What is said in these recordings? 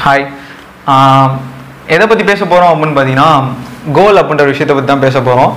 hi எதை பற்றி பேச போகிறோம் அப்படின்னு பார்த்தீங்கன்னா கோல் அப்படின்ற விஷயத்தை பற்றி தான் பேச போகிறோம்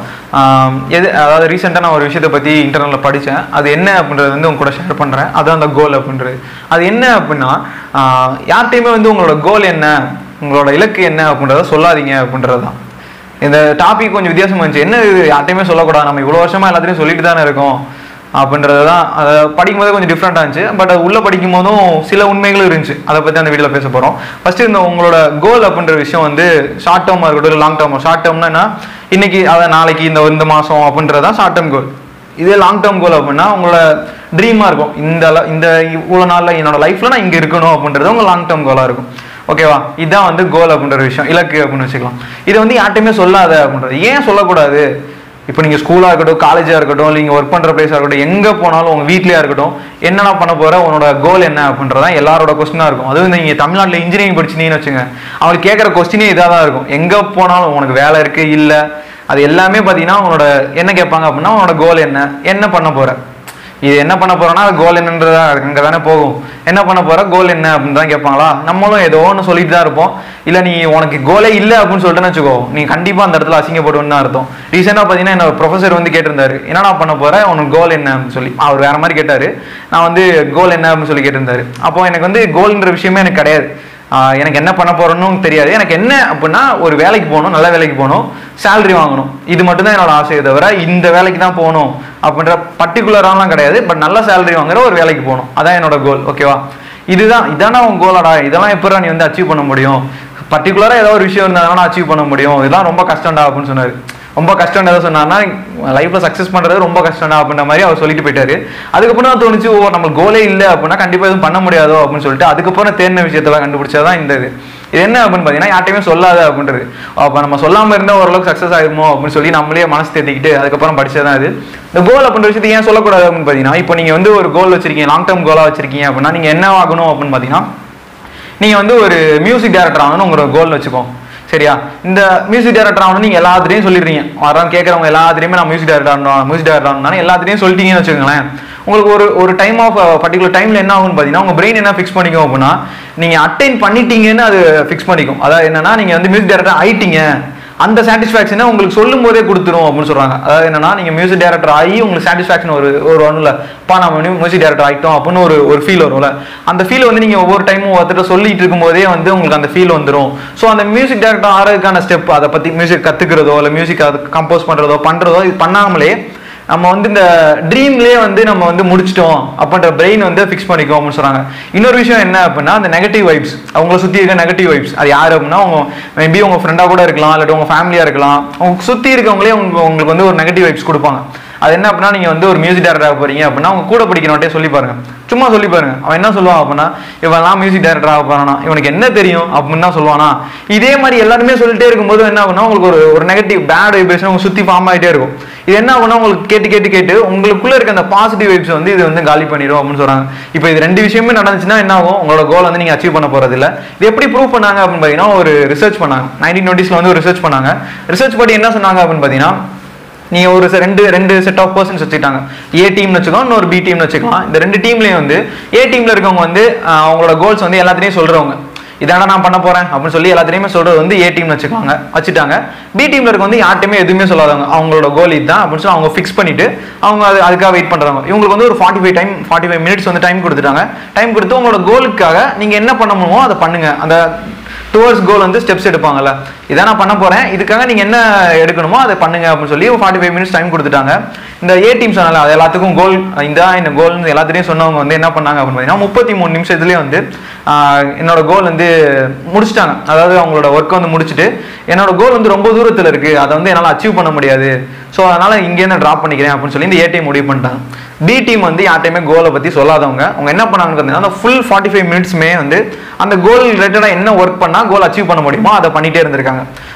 எது அதாவது ரீசெண்டாக நான் ஒரு விஷயத்தை பற்றி இன்டர்னலில் படித்தேன் அது என்ன அப்படின்றது வந்து உங்க கூட ஷேர் பண்ணுறேன் அதுதான் அந்த கோல் அப்படின்றது அது என்ன அப்படின்னா ஆஹ் யார்கிட்டயுமே வந்து உங்களோட கோல் என்ன உங்களோட இலக்கு என்ன அப்படின்றத சொல்லாதீங்க அப்படின்றது தான் இந்த டாபிக் கொஞ்சம் வித்தியாசமா இருந்துச்சு என்ன இது யார்ட்டையுமே சொல்லக்கூடாது நம்ம இவ்வளோ வருஷமா எல்லாத்தையும் சொல்லிட்டு தானே இருக்கோம் அப்படின்றது தான் அதை படிக்கும்போது கொஞ்சம் டிஃப்ரெண்ட்டாக இருந்துச்சு பட் அது உள்ளே படிக்கும் போதும் சில உண்மைகளும் இருந்துச்சு அதை பற்றி அந்த வீடியோவில் பேச போகிறோம் ஃபர்ஸ்ட் இந்த உங்களோட கோல் அப்படின்ற விஷயம் வந்து ஷார்ட் டேர்மாக இருக்கட்டும் இல்லை லாங் டேர்ம் ஷார்ட் டேர்ம்னா என்ன இன்னைக்கு அதை நாளைக்கு இந்த இந்த மாதம் அப்படின்றது தான் ஷார்ட் டேர்ம் கோல் இதே லாங் டேர்ம் கோல் அப்படின்னா உங்களோட ட்ரீமாக இருக்கும் இந்த ல- இந்த இவ்வளோ நாளில் என்னோட லைஃப்பில் நான் இங்கே இருக்கணும் அப்படின்றது உங்கள் லாங் டேர்ம் கோலாக இருக்கும் ஓகேவா இதுதான் வந்து கோல் அப்படின்ற விஷயம் இலக்கு அப்படின்னு வச்சுக்கலாம் இதை வந்து யார்ட்டையுமே சொல்லாத அப்படின்றது ஏன் சொல்லக்கூடாது இப்போ நீங்கள் ஸ்கூலாக இருக்கட்டும் காலேஜாக இருக்கட்டும் இல்லை நீங்கள் ஒர்க் பண்ணுற பிளேஸாக இருக்கட்டும் எங்கே போனாலும் உங்கள் வீட்லயா இருக்கட்டும் என்னென்ன பண்ண போகிற உன்னோட கோல் என்ன அப்படின்றதான் எல்லாரோட கொஸ்டினாக இருக்கும் அதுவும் நீங்கள் தமிழ்நாட்டில் இன்ஜினியரிங் படிச்சினீங்கன்னு வச்சுங்க அவங்களுக்கு கேட்குற கொஸ்டினே இதாக தான் இருக்கும் எங்கே போனாலும் உனக்கு வேலை இருக்குது இல்லை அது எல்லாமே பார்த்தீங்கன்னா உன்னோட என்ன கேட்பாங்க அப்படின்னா உன்னோட கோல் என்ன என்ன பண்ண போகிற இது என்ன பண்ண போறோம்னா அது கோல் என்னன்றதா அங்கே தானே போகும் என்ன பண்ண போற கோல் என்ன அப்படின்னு தான் கேட்பாங்களா நம்மளும் ஏதோ ஒன்று சொல்லிட்டு தான் இருப்போம் இல்லை நீ உனக்கு கோலே இல்லை அப்படின்னு சொல்லிட்டுன்னு வச்சுக்கோ நீ கண்டிப்பாக அந்த இடத்துல அசிங்கப்படுவேன்னு தான் அர்த்தம் ரீசெண்டாக பார்த்தீங்கன்னா என்னோட ப்ரொஃபசர் வந்து கேட்டிருந்தாரு என்னடா பண்ண போற உனக்கு கோல் என்ன அப்படின்னு சொல்லி அவர் வேற மாதிரி கேட்டாரு நான் வந்து கோல் என்ன அப்படின்னு சொல்லி கேட்டிருந்தாரு அப்போ எனக்கு வந்து கோல்ன்ற விஷயமே எனக்கு கிடையாது ஆஹ் எனக்கு என்ன பண்ண போறேன்னு தெரியாது எனக்கு என்ன அப்படின்னா ஒரு வேலைக்கு போகணும் நல்ல வேலைக்கு போகணும் சேலரி வாங்கணும் இது மட்டும்தான் என்னோட ஆசையை தவிர இந்த வேலைக்கு தான் போகணும் அப்படின்ற பர்டிகுலராலாம் கிடையாது பட் நல்ல சேலரி வாங்குற ஒரு வேலைக்கு போகணும் அதான் என்னோட கோல் ஓகேவா இதுதான் இதானா உன் கோலடா இதெல்லாம் எப்படா நீ வந்து அச்சீவ் பண்ண முடியும் பர்டிகுலராக ஏதோ ஒரு விஷயம் இருந்தால் அச்சீவ் பண்ண முடியும் இதெல்லாம் ரொம்ப கஷ்டம்டா அப்படின்னு சொன்னாரு ரொம்ப கஷ்டம் ஏதோ சொன்னார்னா லைஃப்ல சக்ஸஸ் பண்றது ரொம்ப கஷ்டம்டா அப்படின்ற மாதிரி அவர் சொல்லிட்டு போயிட்டாரு அதுக்கப்புறம் தான் தோணுச்சு ஓ நம்ம கோலே இல்லை அப்படின்னா கண்டிப்பா எதுவும் பண்ண முடியாதோ அப்படின்னு சொல்லிட்டு அதுக்கப்புறம் தேர்ந்த விஷயத்தெல்லாம் கண்டுபிடிச்சாதான் இந்த இது இது என்ன அப்படின்னு பார்த்தீங்கன்னா யார்ட்டையுமே சொல்லாத அப்படின்றது அப்போ நம்ம சொல்லாம இருந்தா ஓரளவுக்கு சக்ஸஸ் ஆயிருமோ அப்படின்னு சொல்லி நம்மளே மனசு தேத்திக்கிட்டு அதுக்கப்புறம் படிச்சதான் இது இந்த கோல் அப்படின்ற விஷயத்தை ஏன் சொல்லக்கூடாது அப்படின்னு பார்த்தீங்கன்னா இப்போ நீங்க வந்து ஒரு கோல் வச்சிருக்கீங்க லாங் டேர்ம் கோலா வச்சிருக்கீங்க அப்படின்னா நீங்க என்ன ஆகணும் அப்படின்னு பார்த்தீங்கன்னா நீங்க வந்து ஒரு மியூசிக் டைரக்டர் ஆகணும்னு உங்களோட கோல் வச்சுக்கோ சரியா இந்த மியூசிக் டைரக்டர் ஆகணும் நீங்க எல்லாத்துலயும் சொல்லிடுறீங்க வரவங்க கேட்கறவங்க எல்லாத்துலயுமே நான் மியூசிக் டைரக்டர் ஆகணும் மியூசிக் டைரக்டர் ஆகணும் எல்லாத்துலயும் சொல்லிட்டீங்கன்னு வச்சுக்கோங்களேன் உங்களுக்கு ஒரு ஒரு டைம் ஆஃப் பர்டிகுலர் டைம்ல என்ன ஆகும்னு பார்த்தீங்கன்னா உங்க பிரெயின் என்ன ஃபிக்ஸ் பண்ணிக்கும் அப்படின்னா நீங்க அட்டைன் பண்ணிட்டீங்கன்னு அது ஃபிக்ஸ் பண்ணிக்கும் அதாவது என்னன்னா நீங்க வந்து மியூசிக் டைரக்டர் ஆயிட்டீங்க அந்த சாட்டிஸ்ஃபேக்ஷனை உங்களுக்கு சொல்லும் போதே கொடுத்துரும் அப்படின்னு சொல்றாங்க அதாவது என்னன்னா நீங்க மியூசிக் டைரக்டர் ஆகி உங்களுக்கு சாட்டிஸ்ஃபேக்ஷன் ஒரு ஒரு ஒன்றும் பா நம்ம மியூசிக் டைரக்டர் ஆகிட்டோம் அப்படின்னு ஒரு ஒரு ஃபீல் வரும்ல அந்த ஃபீல் வந்து நீங்க ஒவ்வொரு டைமும் ஒருத்தர் சொல்லிட்டு இருக்கும்போதே வந்து உங்களுக்கு அந்த ஃபீல் வந்துடும் ஸோ அந்த மியூசிக் டைரக்டர் ஆறதுக்கான ஸ்டெப் அதை பத்தி மியூசிக் கத்துக்கிறதோ இல்லை மியூசிக் அதை கம்போஸ் பண்றதோ பண்றதோ இது பண்ணாமலே நம்ம வந்து இந்த ட்ரீம்லயே வந்து நம்ம வந்து முடிச்சிட்டோம் அப்படின்ற பிரெயின் வந்து ஃபிக்ஸ் பண்ணிக்கும் அப்படின்னு சொல்றாங்க இன்னொரு விஷயம் என்ன அப்படின்னா அந்த நெகட்டிவ் வைப்ஸ் அவங்கள சுத்தி இருக்க நெகட்டிவ் வைப்ஸ் அது யாரு அப்படின்னா உங்க மேபி உங்க ஃப்ரெண்டா கூட இருக்கலாம் இல்லாட்டி உங்க ஃபேமிலியா இருக்கலாம் உங்க சுத்தி இருக்கவங்களே உங்க உங்களுக்கு வந்து ஒரு நெகட்டிவ் வைப்ஸ் கொடுப்பாங்க அது என்ன அப்படின்னா நீங்க வந்து ஒரு மியூசிக் டைரக்டர் ஆக போறீங்க அப்படின்னா உங்க கூட படிக்கிறவன்ட்டே சொல்லி பாருங்க சும்மா சொல்லி பாருங்க அவன் என்ன சொல்லுவான் அப்படின்னா இவன்லாம் மியூசிக் டைரக்டர் ஆக போறானா இவனுக்கு என்ன தெரியும் அப்படின்னு தான் சொல்லுவானா இதே மாதிரி எல்லாருமே சொல்லிட்டே இருக்கும்போது என்ன ஆகும்னா உங்களுக்கு ஒரு ஒரு நெகட்டிவ் பேட் வைப்ரேஷன் உங்க சுத்தி ஃபார்ம் ஆகிட்டே இருக்கும் இது என்ன ஆகும்னா உங்களுக்கு கேட்டு கேட்டு கேட்டு உங்களுக்குள்ள இருக்க அந்த பாசிட்டிவ் வைப்ஸ் வந்து இது வந்து காலி பண்ணிடும் அப்படின்னு சொல்றாங்க இப்போ இது ரெண்டு விஷயமே நடந்துச்சுன்னா என்ன ஆகும் உங்களோட கோல் வந்து நீங்க அச்சீவ் பண்ண போறது இல்ல இது எப்படி ப்ரூவ் பண்ணாங்க அப்படின்னு பார்த்தீங்கன்னா ஒரு ரிசர்ச் பண்ணாங்க நைன்டீன் டுவெண்ட்டிஸ்ல வந்து ஒரு ரிசர்ச் பண்ணாங்க ரிசர்ச் படி என்ன சொன்னாங்க அப்படின்னு பார்த்தீங்கன்னா நீங்க ஒரு செ- ரெண்டு ரெண்டு செட் ஆஃப் பர்சன்ஸ் வச்சுக்கிட்டாங்க ஏ டீம்னு வச்சுக்கலாம் இன்னொரு பி டீம்னு வச்சுக்கலாம் இந்த ரெண்டு டீம்லயும் வந்து ஏ டீம்ல இருக்கவங்க வந்து ஆஹ், அவங்களோட கோல்ஸ் வந்து எல்லாத்தையும் சொல்றவங்க இதான நான் பண்ண போறேன் அப்படின்னு சொல்லி எல்லாத்தையுமே சொல்றது வந்து ஏ டீம்னு வச்சுக்காங்க வச்சுட்டாங்க பி டீம்ல இருக்க வந்து யார்ட்டையுமே எதுவுமே சொல்லாதவங்க அவங்களோட கோல் இதுதான் அப்படின்னு சொல்லி அவங்க ஃபிக்ஸ் பண்ணிட்டு அவங்க அது அதுக்காக வெயிட் பண்றாங்க இவங்களுக்கு வந்து ஒரு forty five time forty five minutes வந்து டைம் கொடுத்துட்டாங்க டைம் கொடுத்து உங்களோட கோலுக்காக நீங்க என்ன பண்ணணுமோ அதை பண்ணுங்க அந்த டுவர்ட்ஸ் கோல் வந்து ஸ்டெப்ஸ் எடுப்பாங்கல்ல இதான் நான் பண்ண போறேன் இதுக்காக நீங்க என்ன எடுக்கணுமோ அதை பண்ணுங்க அப்படின்னு சொல்லி ஃபார்ட்டி ஃபைவ் மினிட்ஸ் டைம் கொடுத்துட்டாங்க இந்த ஏ டீம் சொன்னால அது எல்லாத்துக்கும் கோல் இந்த இந்த கோல் எல்லாத்தையும் சொன்னவங்க வந்து என்ன பண்ணாங்க அப்படின்னு பார்த்தீங்கன்னா முப்பத்தி மூணு நிமிஷத்துலேயே வந்து ஆஹ், என்னோட கோல் வந்து முடிச்சிட்டாங்க அதாவது அவங்களோட ஒர்க் வந்து முடிச்சுட்டு என்னோட கோல் வந்து ரொம்ப தூரத்தில் இருக்கு அதை வந்து என்னால் அச்சீவ் பண்ண முடியாது ஸோ அதனால இங்கேருந்து ட்ராப் பண்ணிக்கிறேன் அப்படின்னு சொல்லி இந்த ஏ டீம் முடிவு பண்ணிட்டாங்க பி டீம் வந்து யார்ட்டையுமே கோலை பற்றி சொல்லாதவங்க அவங்க என்ன பண்ணாங்கன்னு பார்த்தீங்கன்னா அந்த ஃபுல் ஃபார்ட்டி ஃபைவ் மினிட்ஸ்மே வந்து அந்த கோல் ரிலேட்டடாக என்ன ஒர்க் பண்ணால் கோல் அச்சீவ் பண்ண முடியுமோ அதை பண்ணிட்டே இருந்திருக்காங்க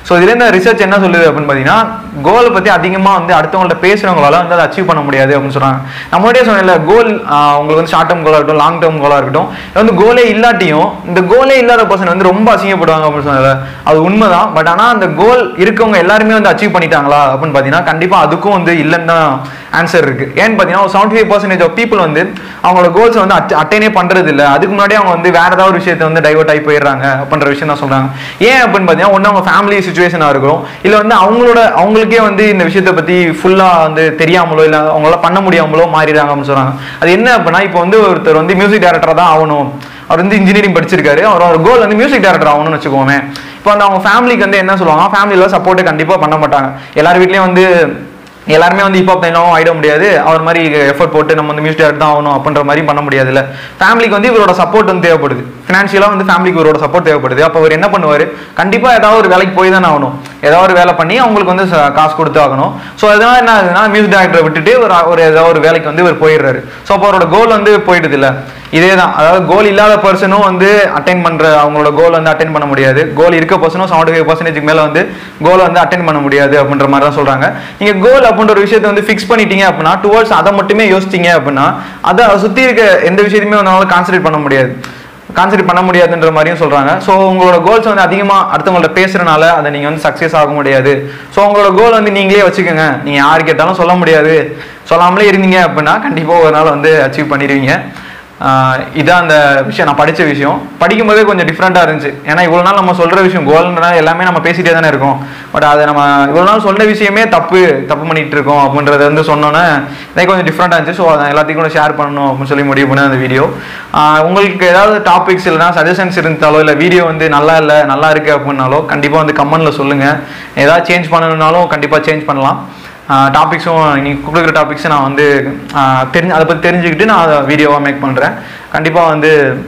ஸோ இதுலேருந்து ரிசர்ச் என்ன சொல்லுது அப்படின்னு பார்த்தீங்கன்னா கோலை பற்றி அதிகமாக வந்து அடுத்தவங்கள்ட்ட பேசுகிறவங்களால வந்து அதை அச்சீவ் பண்ண முடியாது அப்படின்னு சொல்கிறாங்க நம்மளுடைய சொன்னல கோல் உங்களுக்கு வந்து ஷார்ட் டேர்ம் கோலாக இருக்கட்டும் லாங் டேர்ம் கோலாக இருக்கட்டும் இது வந்து கோலே இல்லாட்டியும் இந்த கோலே இல்லாத பர்சன் வந்து ரொம்ப அசிங்கப்படுவாங்க அப்படின்னு சொன்னல அது உண்மைதான் பட் ஆனால் அந்த கோல் இருக்கவங்க எல்லாருமே வந்து அச்சீவ் பண்ணிட்டாங்களா அப்படின்னு பார்த்தீங்கன்னா கண்டிப்பாக அதுக்கும் வந்து இல்லைன்னு தான் ஆன்சர் இருக்கு ஏன்னு பார்த்தீங்கன்னா ஒரு seventy five percentage of people வந்து அவங்களோட கோல்ஸ் வந்து அட்டைனே பண்றது இல்லை அதுக்கு முன்னாடி அவங்க வந்து வேற ஏதாவது ஒரு விஷயத்தை வந்து டைவர்ட் ஆகி போயிடுறாங்க அப்படின்ற விஷயம் தான் சொல்றாங்க ஏன் அப்படின்னு பார்த்தீங்கன்னா ஒன்று அவங்க ஃபேமிலி சுச்சுவேஷனாக இருக்கும் இல்லை வந்து அவங்களோட அவங்களுக்கே வந்து இந்த விஷயத்தை பற்றி ஃபுல்லாக வந்து தெரியாமலோ இல்லை அவங்களால பண்ண முடியாமலோ மாறிடுறாங்க அப்படின்னு சொல்றாங்க அது என்ன அப்படின்னா இப்போ வந்து ஒருத்தர் வந்து மியூசிக் டைரக்டராக தான் ஆகணும் அவர் வந்து இன்ஜினியரிங் படிச்சிருக்காரு அவர் ஒரு கோல் வந்து மியூசிக் டைரக்டர் ஆகணும்னு வச்சுக்கோமே இப்போ வந்து அவங்க ஃபேமிலிக்கு வந்து என்ன சொல்லுவாங்க ஃபேமிலியில் சப்போர்ட்டே கண்டிப்பாக பண்ண மாட்டாங்க எல்லார் வீட்லேயும் வந்து எல்லாருமே வந்து ஹிப்ஹாப் லைனாவும் ஆயிட முடியாது அவர் மாதிரி எஃபர்ட் போட்டு நம்ம வந்து மியூசிக் டேரக்டர் தான் ஆகணும் அப்படின்ற மாதிரி பண்ண முடியாதுல்ல ஃபேமிலிக்கு வந்து இவரோட சப்போர்ட் வந்து தேவைப்படுது ஃபினான்ஷியலாக வந்து ஃபேமிலிக்கு இவரோட சப்போர்ட் தேவைப்படுது அப்போ அவர் என்ன பண்ணுவார் கண்டிப்பாக ஏதாவது ஒரு வேலைக்கு போய் தானே ஆகணும் ஏதாவது ஒரு வேலை பண்ணி அவங்களுக்கு வந்து ச- காசு கொடுத்து ஆகணும் ஸோ அதனால என்ன ஆகுதுன்னா மியூசிக் டேரக்டரை விட்டுட்டு ஒரு ஒரு ஏதாவது ஒரு வேலைக்கு வந்து இவர் போயிடுறாரு ஸோ அப்போ அவரோட கோல் வந்து போயிடுது இல்ல இதே தான் அதாவது கோல் இல்லாத பர்சனும் வந்து அட்டைன் பண்ற அவங்களோட கோல் வந்து அட்டைன் பண்ண முடியாது கோல் இருக்க பர்சனும் செவன்டி ஃபைவ் பர்சன்டேஜ்க்கு மேல வந்து கோலை வந்து அட்டைன் பண்ண முடியாது அப்படின்ற மாதிரி தான் சொல்றாங்க நீங்க கோல் அப்படின்ற ஒரு விஷயத்தை வந்து ஃபிக்ஸ் பண்ணிட்டீங்க அப்படின்னா டுவர்ட்ஸ் அதை மட்டுமே யோசிச்சீங்க அப்படின்னா அதை சுத்தி இருக்க எந்த விஷயத்தையுமே உங்களால கான்சென்ட்ரேட் பண்ண முடியாது கான்சென்ட்ரேட் பண்ண முடியாதுன்ற மாதிரியும் சொல்றாங்க ஸோ உங்களோட கோல்ஸ் வந்து அதிகமா அடுத்தவங்கள்ட்ட பேசுறனால அதை நீங்க வந்து சக்ஸஸ் ஆக முடியாது ஸோ உங்களோட கோல் வந்து நீங்களே வச்சுக்கோங்க நீங்க யாரு கேட்டாலும் சொல்ல முடியாது சொல்லாமலே இருந்தீங்க அப்படின்னா கண்டிப்பா ஒரு நாள் வந்து அச்சீவ் பண்ணிடுவீங்க ஆஹ் இதான் அந்த விஷயம் நான் படிச்ச விஷயம் படிக்கும்போதே கொஞ்சம் டிஃப்ரெண்ட்டாக இருந்துச்சு ஏன்னா இவ்வளோ நாள் நம்ம சொல்ற விஷயம் கோல்னா எல்லாமே நம்ம பேசிட்டே தானே இருக்கோம் பட் அதை நம்ம இவ்வளோ நாள் சொன்ன விஷயமே தப்பு தப்பு பண்ணிட்டு இருக்கோம் அப்படின்றத வந்து சொன்னோன்னே எனக்கு கொஞ்சம் டிஃப்ரெண்ட்டாக இருந்துச்சு ஸோ அதை எல்லாத்தையும் கூட ஷேர் பண்ணணும் அப்படின்னு சொல்லி முடிவு பண்ண அந்த வீடியோ உங்களுக்கு ஏதாவது டாபிக்ஸ் இல்லைனா சஜஷன்ஸ் இருந்தாலோ இல்லை வீடியோ வந்து நல்லா இல்லை நல்லா இருக்கு அப்படின்னாலோ கண்டிப்பாக வந்து கமெண்ட்ல சொல்லுங்க ஏதாவது சேஞ்ச் பண்ணணும்னாலும் கண்டிப்பாக சேஞ்ச் பண்ணலாம் டாபிக்ஸும் நீங்கள் கொடுக்குற டாபிக்ஸை நான் வந்து ஆஹ் தெரிஞ்சு அதை பற்றி தெரிஞ்சுக்கிட்டு நான் அதை வீடியோவாக மேக் பண்ணுறேன் கண்டிப்பாக வந்து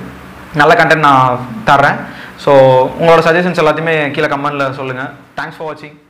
நல்ல கண்டென்ட் நான் தர்றேன் ஸோ உங்களோட சஜஷன்ஸ் எல்லாத்தையுமே கீழே கமெண்ட்டில் சொல்லுங்கள் தேங்க்ஸ் ஃபார் வாட்சிங்